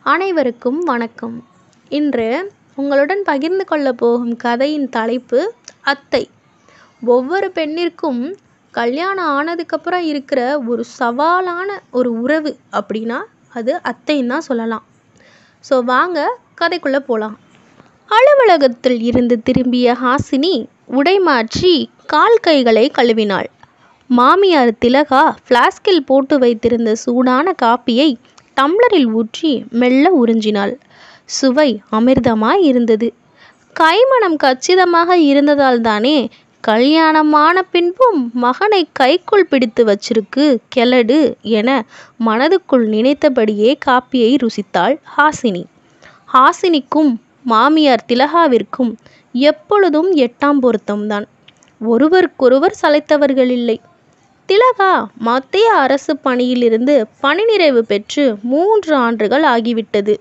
அனைவருக்கும் வணக்கம் இன்று உங்களுடன் பகிர்ந்து கொள்ளப் போகும் கதையின் தலைப்பு அத்தை ஒவ்வொரு பெண்ணிற்கும் கல்யாணம் ஆனதுக்கப்புறம் இருக்கிற ஒரு சவாலான ஒரு உறவு அப்படின்னா அது அத்தைன்னு தான் சொல்லலாம் ஸோ வாங்க கதைக்குள்ளே போகலாம் அலுவலகத்தில் இருந்து திரும்பிய ஹாசினி உடை மாற்றி கால் கைகளை கழுவினாள் மாமியார் திலகா ஃப்ளாஸ்கில் போட்டு வைத்திருந்த சூடான காப்பியை டம்ளரில் ஊற்றி மெல்ல உறிஞ்சினாள் சுவை அமிர்தமாய் இருந்தது கைமணம் கச்சிதமாக இருந்ததால் தானே கல்யாணமான பின்பும் மகனை கைக்குள் பிடித்து வச்சிருக்கு கெலடு என மனதுக்குள் நினைத்தபடியே காப்பியை ருசித்தாள் ஹாசினி ஹாசினிக்கும் மாமியார் திலகாவிற்கும் எப்பொழுதும் எட்டாம் பொருத்தம்தான் ஒருவருக்கொருவர் சளைத்தவர்கள் இல்லை திலகா மத்திய அரசு பணியிலிருந்து பணி நிறைவு பெற்று மூன்று ஆண்டுகள் ஆகிவிட்டது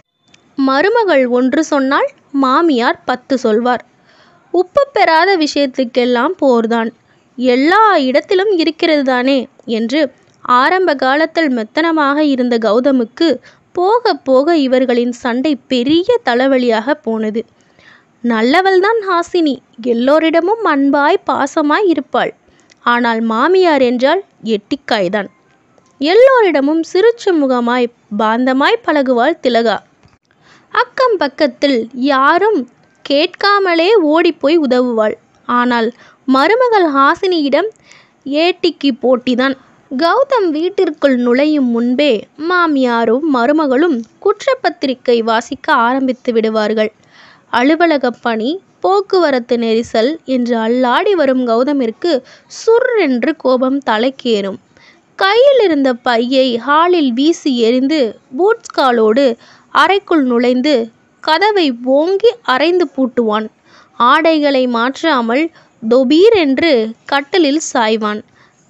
மருமகள் ஒன்று சொன்னால் மாமியார் பத்து சொல்வார் உப்பு பெறாத விஷயத்துக்கெல்லாம் போர்தான் எல்லா இடத்திலும் இருக்கிறது தானே என்று ஆரம்ப காலத்தில் மெத்தனமாக இருந்த கௌதமுக்கு போக போக இவர்களின் சண்டை பெரிய தலைவலியாக போனது நல்லவள்தான் ஹாசினி எல்லோரிடமும் அன்பாய் பாசமாய் இருப்பாள் ஆனால் மாமியார் என்றால் எட்டிக்காய்தான் எல்லோரிடமும் சிரிச்ச முகமாய் பாந்தமாய் பழகுவாள் திலகா அக்கம் பக்கத்தில் யாரும் கேட்காமலே ஓடிப்போய் உதவுவாள் ஆனால் மருமகள் ஹாசினியிடம் ஏட்டிக்கு போட்டிதான் கௌதம் வீட்டிற்குள் நுழையும் முன்பே மாமியாரும் மருமகளும் குற்றப்பத்திரிகை வாசிக்க ஆரம்பித்து விடுவார்கள் அலுவலக பணி போக்குவரத்து நெரிசல் என்று அல்லாடி வரும் கௌதமிற்கு சுர் என்று கோபம் தலைக்கேறும் கையில் இருந்த பையை ஹாலில் வீசி எறிந்து பூட்ஸ் காலோடு அறைக்குள் நுழைந்து கதவை ஓங்கி அரைந்து பூட்டுவான் ஆடைகளை மாற்றாமல் தொபீர் என்று கட்டிலில் சாய்வான்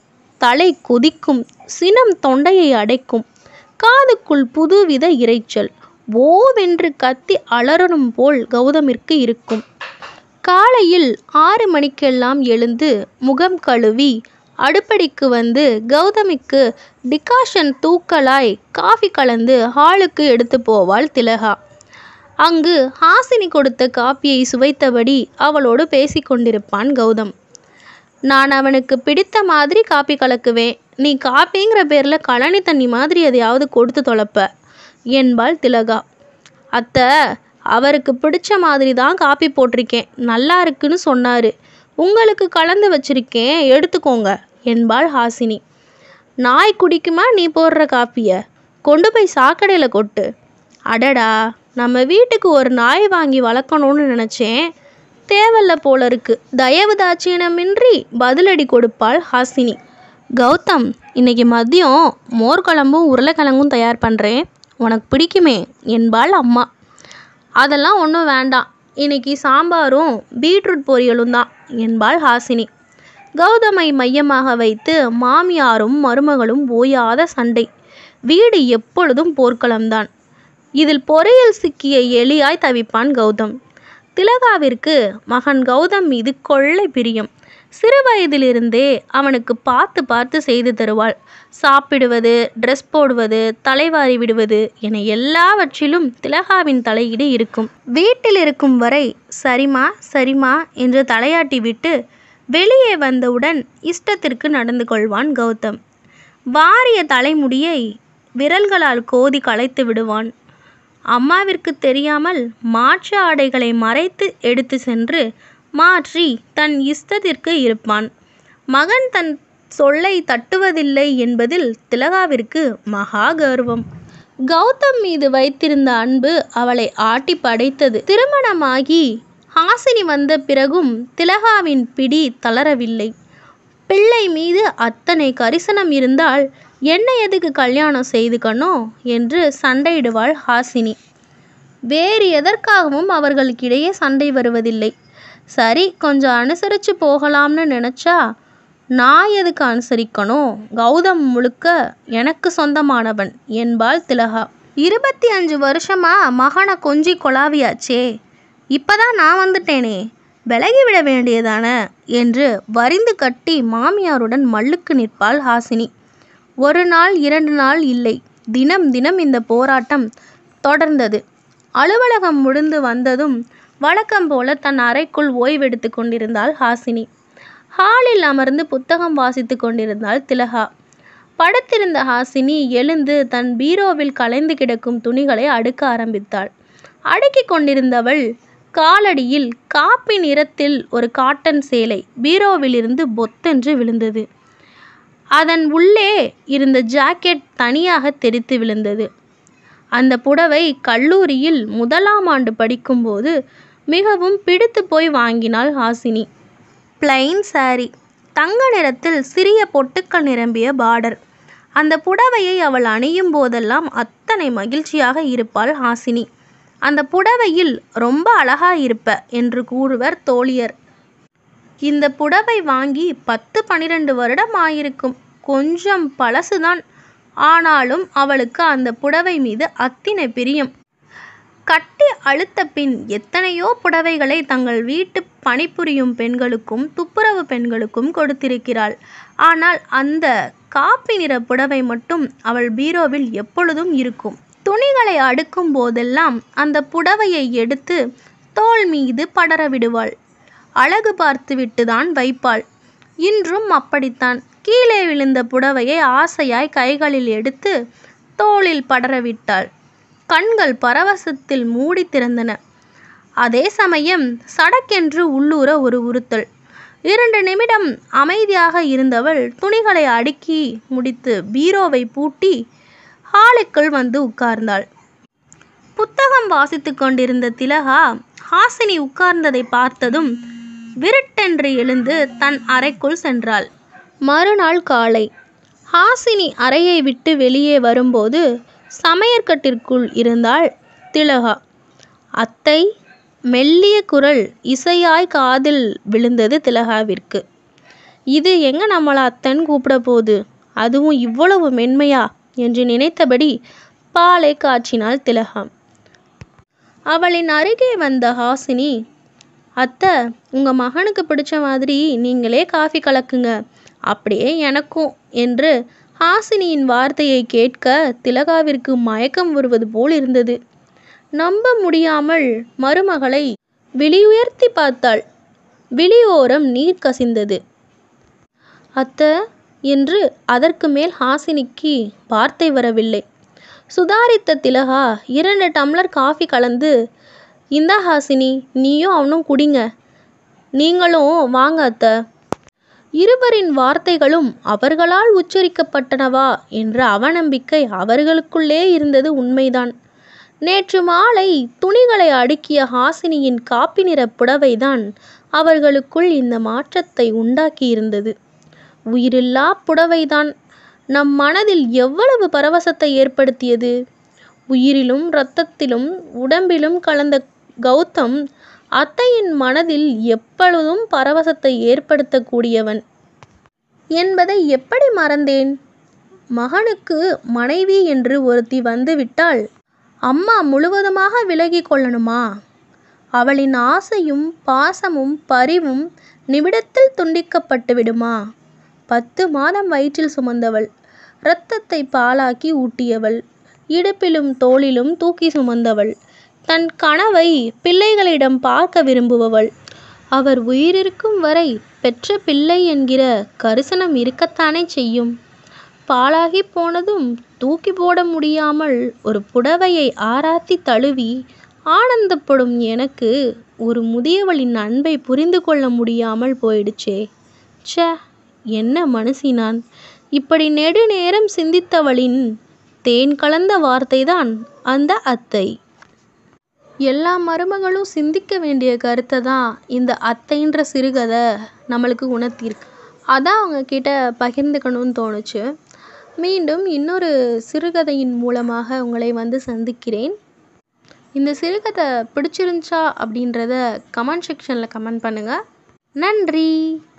தலை கொதிக்கும் சினம் தொண்டையை அடைக்கும் காதுக்குள் புதுவித இரைச்சல் ஓவென்று கத்தி அலறணும் போல் கௌதமிற்கு இருக்கும் காலையில் ஆறு மணிக்கெல்லாம் எழுந்து முகம் கழுவி அடுப்படிக்கு வந்து கௌதமிக்கு டிகாஷன் தூக்கலாய் காஃபி கலந்து ஹாலுக்கு எடுத்து போவாள் திலகா அங்கு ஹாசினி கொடுத்த காப்பியை சுவைத்தபடி அவளோடு பேசிக்கொண்டிருப்பான் கௌதம் நான் அவனுக்கு பிடித்த மாதிரி காப்பி கலக்குவேன் நீ காப்பிங்கிற பேரில் கழனி தண்ணி மாதிரி எதையாவது கொடுத்து தொலைப்ப என்பாள் திலகா அத்தை அவருக்கு பிடிச்ச மாதிரி தான் காப்பி போட்டிருக்கேன் நல்லா இருக்குன்னு சொன்னார் உங்களுக்கு கலந்து வச்சிருக்கேன் எடுத்துக்கோங்க என்பாள் ஹாசினி நாய் குடிக்குமா நீ போடுற காப்பியை கொண்டு போய் சாக்கடையில் கொட்டு அடடா நம்ம வீட்டுக்கு ஒரு நாய் வாங்கி வளர்க்கணும்னு நினச்சேன் தேவல்ல போல இருக்கு தயவு தாட்சியனமின்றி பதிலடி கொடுப்பாள் ஹாசினி கௌதம் இன்னைக்கு மதியம் மோர் குழம்பும் உருளைக்கிழங்கும் தயார் பண்ணுறேன் உனக்கு பிடிக்குமே என்பாள் அம்மா அதெல்லாம் ஒன்றும் வேண்டாம் இன்னைக்கு சாம்பாரும் பீட்ரூட் பொரியலும் தான் என்பாள் ஹாசினி கௌதமை மையமாக வைத்து மாமியாரும் மருமகளும் ஓயாத சண்டை வீடு எப்பொழுதும் போர்க்களம்தான் இதில் பொறியில் சிக்கிய எலியாய் தவிப்பான் கௌதம் திலகாவிற்கு மகன் கௌதம் மீது கொள்ளை பிரியம் சிறு வயதிலிருந்தே அவனுக்கு பார்த்து பார்த்து செய்து தருவாள் சாப்பிடுவது ட்ரெஸ் போடுவது தலைவாரி விடுவது என எல்லாவற்றிலும் திலகாவின் தலையீடு இருக்கும் வீட்டில் இருக்கும் வரை சரிமா சரிமா என்று தலையாட்டி விட்டு வெளியே வந்தவுடன் இஷ்டத்திற்கு நடந்து கொள்வான் கௌதம் வாரிய தலைமுடியை விரல்களால் கோதி களைத்து விடுவான் அம்மாவிற்கு தெரியாமல் மாற்று ஆடைகளை மறைத்து எடுத்து சென்று மாற்றி தன் இஷ்டத்திற்கு இருப்பான் மகன் தன் சொல்லை தட்டுவதில்லை என்பதில் திலகாவிற்கு மகா கர்வம் கௌதம் மீது வைத்திருந்த அன்பு அவளை ஆட்டி படைத்தது திருமணமாகி ஹாசினி வந்த பிறகும் திலகாவின் பிடி தளரவில்லை பிள்ளை மீது அத்தனை கரிசனம் இருந்தால் என்ன எதுக்கு கல்யாணம் செய்துக்கணும் என்று சண்டையிடுவாள் ஹாசினி வேறு எதற்காகவும் அவர்களுக்கிடையே சண்டை வருவதில்லை சரி கொஞ்சம் அனுசரித்து போகலாம்னு நினச்சா நான் எதுக்கு அனுசரிக்கணும் கௌதம் முழுக்க எனக்கு சொந்தமானவன் என்பாள் திலகா இருபத்தி அஞ்சு வருஷமா மகனை கொஞ்சி கொலாவியாச்சே இப்பதான் நான் வந்துட்டேனே விலகிவிட வேண்டியதானே என்று வரிந்து கட்டி மாமியாருடன் மல்லுக்கு நிற்பாள் ஹாசினி ஒரு நாள் இரண்டு நாள் இல்லை தினம் தினம் இந்த போராட்டம் தொடர்ந்தது அலுவலகம் முடிந்து வந்ததும் வழக்கம் போல தன் அறைக்குள் ஓய்வெடுத்து கொண்டிருந்தாள் ஹாசினி ஹாலில் அமர்ந்து புத்தகம் வாசித்து கொண்டிருந்தாள் திலகா படுத்திருந்த ஹாசினி எழுந்து தன் பீரோவில் கலைந்து கிடக்கும் துணிகளை அடுக்க ஆரம்பித்தாள் அடுக்கிக் கொண்டிருந்தவள் காலடியில் காப்பி நிறத்தில் ஒரு காட்டன் சேலை பீரோவிலிருந்து பொத்தென்று விழுந்தது அதன் உள்ளே இருந்த ஜாக்கெட் தனியாக தெரித்து விழுந்தது அந்த புடவை கல்லூரியில் முதலாம் ஆண்டு படிக்கும்போது மிகவும் பிடித்து போய் வாங்கினாள் ஹாசினி பிளைன் சாரி தங்க நிறத்தில் சிறிய பொட்டுக்கள் நிரம்பிய பார்டர் அந்த புடவையை அவள் அணியும் போதெல்லாம் அத்தனை மகிழ்ச்சியாக இருப்பாள் ஹாசினி அந்த புடவையில் ரொம்ப அழகா இருப்ப என்று கூறுவர் தோழியர் இந்த புடவை வாங்கி பத்து பன்னிரண்டு வருடம் ஆயிருக்கும் கொஞ்சம் பழசுதான் ஆனாலும் அவளுக்கு அந்த புடவை மீது அத்தினை பிரியம் கட்டி அழுத்த பின் எத்தனையோ புடவைகளை தங்கள் வீட்டு பணிபுரியும் பெண்களுக்கும் துப்புரவு பெண்களுக்கும் கொடுத்திருக்கிறாள் ஆனால் அந்த காப்பி நிற புடவை மட்டும் அவள் பீரோவில் எப்பொழுதும் இருக்கும் துணிகளை அடுக்கும் போதெல்லாம் அந்த புடவையை எடுத்து தோள் மீது படர விடுவாள் அழகு பார்த்துவிட்டு தான் வைப்பாள் இன்றும் அப்படித்தான் கீழே விழுந்த புடவையை ஆசையாய் கைகளில் எடுத்து தோளில் படரவிட்டாள் கண்கள் பரவசத்தில் மூடி திறந்தன அதே சமயம் சடக்கென்று உள்ளூர ஒரு உறுத்தல் இரண்டு நிமிடம் அமைதியாக இருந்தவள் துணிகளை அடுக்கி முடித்து பீரோவை பூட்டி ஹாலுக்குள் வந்து உட்கார்ந்தாள் புத்தகம் வாசித்து கொண்டிருந்த திலகா ஹாசினி உட்கார்ந்ததை பார்த்ததும் விருட்டென்று எழுந்து தன் அறைக்குள் சென்றாள் மறுநாள் காலை ஹாசினி அறையை விட்டு வெளியே வரும்போது சமையற்கட்டிற்குள் இருந்தாள் திலகா அத்தை மெல்லிய குரல் இசையாய் காதில் விழுந்தது திலகாவிற்கு இது எங்க நம்மளை அத்தன் கூப்பிட போகுது அதுவும் இவ்வளவு மென்மையா என்று நினைத்தபடி பாலை காய்ச்சினாள் திலகா அவளின் அருகே வந்த ஹாசினி அத்தை உங்கள் மகனுக்கு பிடிச்ச மாதிரி நீங்களே காஃபி கலக்குங்க அப்படியே எனக்கும் என்று ஹாசினியின் வார்த்தையை கேட்க திலகாவிற்கு மயக்கம் வருவது போல் இருந்தது நம்ப முடியாமல் மருமகளை விழியுயர்த்தி பார்த்தாள் விழியோரம் நீர் கசிந்தது அத்த என்று அதற்கு மேல் ஹாசினிக்கு வார்த்தை வரவில்லை சுதாரித்த திலகா இரண்டு டம்ளர் காஃபி கலந்து இந்தா ஹாசினி நீயும் அவனும் குடிங்க நீங்களும் வாங்க அத்த இருவரின் வார்த்தைகளும் அவர்களால் உச்சரிக்கப்பட்டனவா என்ற அவநம்பிக்கை அவர்களுக்குள்ளே இருந்தது உண்மைதான் நேற்று மாலை துணிகளை அடுக்கிய ஹாசினியின் காப்பி நிற புடவைதான் அவர்களுக்குள் இந்த மாற்றத்தை உண்டாக்கியிருந்தது உயிரில்லா புடவைதான் நம் மனதில் எவ்வளவு பரவசத்தை ஏற்படுத்தியது உயிரிலும் இரத்தத்திலும் உடம்பிலும் கலந்த கௌதம் அத்தையின் மனதில் எப்பொழுதும் பரவசத்தை ஏற்படுத்தக்கூடியவன் என்பதை எப்படி மறந்தேன் மகனுக்கு மனைவி என்று ஒருத்தி வந்துவிட்டால் அம்மா முழுவதுமாக விலகி கொள்ளணுமா அவளின் ஆசையும் பாசமும் பரிவும் நிமிடத்தில் துண்டிக்கப்பட்டு விடுமா பத்து மாதம் வயிற்றில் சுமந்தவள் இரத்தத்தை பாலாக்கி ஊட்டியவள் இடுப்பிலும் தோளிலும் தூக்கி சுமந்தவள் தன் கனவை பிள்ளைகளிடம் பார்க்க விரும்புபவள் அவர் உயிரிருக்கும் வரை பெற்ற பிள்ளை என்கிற கரிசனம் இருக்கத்தானே செய்யும் பாலாகி போனதும் தூக்கி போட முடியாமல் ஒரு புடவையை ஆராத்தி தழுவி ஆனந்தப்படும் எனக்கு ஒரு முதியவளின் அன்பை புரிந்து கொள்ள முடியாமல் போயிடுச்சே ச்சே என்ன மனுஷி நான் இப்படி நெடுநேரம் சிந்தித்தவளின் தேன் கலந்த வார்த்தைதான் அந்த அத்தை எல்லா மருமகளும் சிந்திக்க வேண்டிய கருத்தை தான் இந்த அத்தைன்ற சிறுகதை நம்மளுக்கு உணர்த்தியிருக்கு அதான் அவங்க கிட்ட பகிர்ந்துக்கணும்னு தோணுச்சு மீண்டும் இன்னொரு சிறுகதையின் மூலமாக உங்களை வந்து சந்திக்கிறேன் இந்த சிறுகதை பிடிச்சிருந்துச்சா அப்படின்றத கமெண்ட் செக்ஷனில் கமெண்ட் பண்ணுங்கள் நன்றி